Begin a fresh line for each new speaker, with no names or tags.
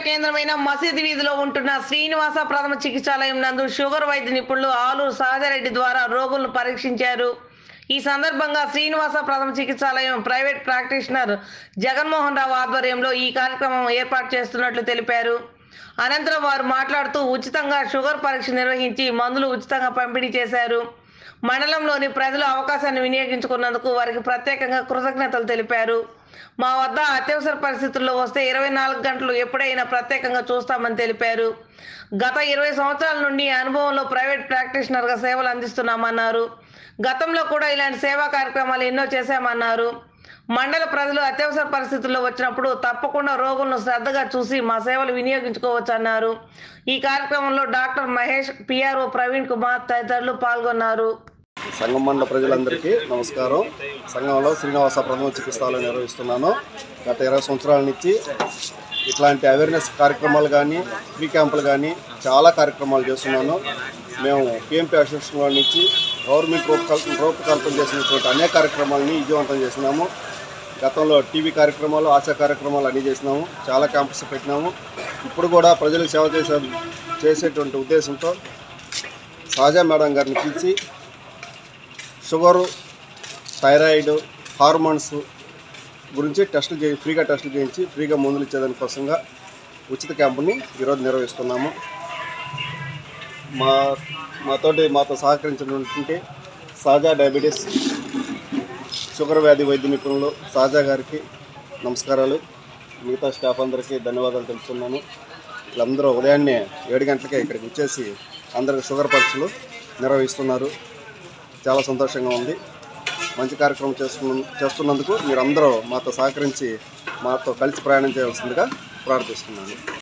కేంద్రమైన మసీద్ వీధిలో ఉంటున్న శ్రీనివాస ప్రథమ చికిత్సాలయం నందు షుగర్ వైద్య నిపుణులు ఆలూరు సహజరెడ్డి ద్వారా రోగులను పరీక్షించారు ఈ సందర్భంగా శ్రీనివాస ప్రథమ చికిత్సాలయం ప్రైవేట్ ప్రాక్టీషనర్ జగన్మోహన్ రావు ఆధ్వర్యంలో ఈ కార్యక్రమం ఏర్పాటు చేస్తున్నట్లు తెలిపారు అనంతరం వారు మాట్లాడుతూ ఉచితంగా షుగర్ పరీక్ష నిర్వహించి మందులు ఉచితంగా పంపిణీ చేశారు మండలంలోని ప్రజలు అవకాశాన్ని వినియోగించుకున్నందుకు వారికి ప్రత్యేకంగా కృతజ్ఞతలు తెలిపారు మా వద్ద అత్యవసర పరిస్థితుల్లో వస్తే ఇరవై నాలుగు గంటలు ఎప్పుడైనా ప్రత్యేకంగా చూస్తామని తెలిపారు గత ఇరవై సంవత్సరాల నుండి అనుభవంలో ప్రైవేట్ ప్రాక్టీషనర్గా సేవలు అందిస్తున్నామన్నారు గతంలో కూడా ఇలాంటి సేవా కార్యక్రమాలు ఎన్నో చేశామన్నారు మండల ప్రజలు అత్యవసర పరిస్థితుల్లో వచ్చినప్పుడు తప్పకుండా రోగులను శ్రద్ధగా చూసి మా సేవలు వినియోగించుకోవచ్చు అన్నారు ఈ కార్యక్రమంలో డాక్టర్ మహేష్ పిఆర్ఓ ప్రవీణ్ కుమార్ తదితరులు పాల్గొన్నారు
సంఘం మండల ప్రజలందరికీ నమస్కారం సంఘంలో శ్రీనివాస ప్రథమ చికిత్సాలు నిర్వహిస్తున్నాను గత ఇరవై సంవత్సరాల నుంచి ఇట్లాంటి అవేర్నెస్ కార్యక్రమాలు కానీ ఫ్రీ క్యాంపులు కానీ చాలా కార్యక్రమాలు చేస్తున్నాను మేము పిఎంపీ అసోసియేషన్ వారి నుంచి గవర్నమెంట్ రూపకల్పన రూపకల్పన చేసినటువంటి అనేక కార్యక్రమాలని విజయవంతం చేసినాము గతంలో టీవీ కార్యక్రమాలు ఆశా కార్యక్రమాలు అన్నీ చేసినాము చాలా క్యాంపస్ పెట్టినాము ఇప్పుడు కూడా ప్రజలకు సేవ చేసే చేసేటువంటి ఉద్దేశంతో సాజా మేడం గారిని పిలిచి షుగరు థైరాయిడ్ హార్మోన్స్ గురించి టెస్టులు చేయి ఫ్రీగా టెస్టులు చేయించి ఫ్రీగా మందులు ఇచ్చేదానికోసంగా ఉచిత క్యాంపుని ఈరోజు నిర్వహిస్తున్నాము మా మాతోటి మాతో సహకరించినటువంటి సాజా డయాబెటీస్ షుగర్ వ్యాధి వైద్య నిపుణులు సాజా గారికి నమస్కారాలు మిగతా స్టాఫ్ అందరికీ ధన్యవాదాలు తెలుపుతున్నాను వీళ్ళందరూ ఉదయాన్నే ఏడు గంటలకే ఇక్కడికి వచ్చేసి అందరికి షుగర్ పరీక్షలు నిర్వహిస్తున్నారు చాలా సంతోషంగా ఉంది మంచి కార్యక్రమం చేస్తున్న చేస్తున్నందుకు మీరందరూ మాతో సహకరించి మాతో కలిసి ప్రయాణం చేయవలసిందిగా ప్రార్థిస్తున్నాను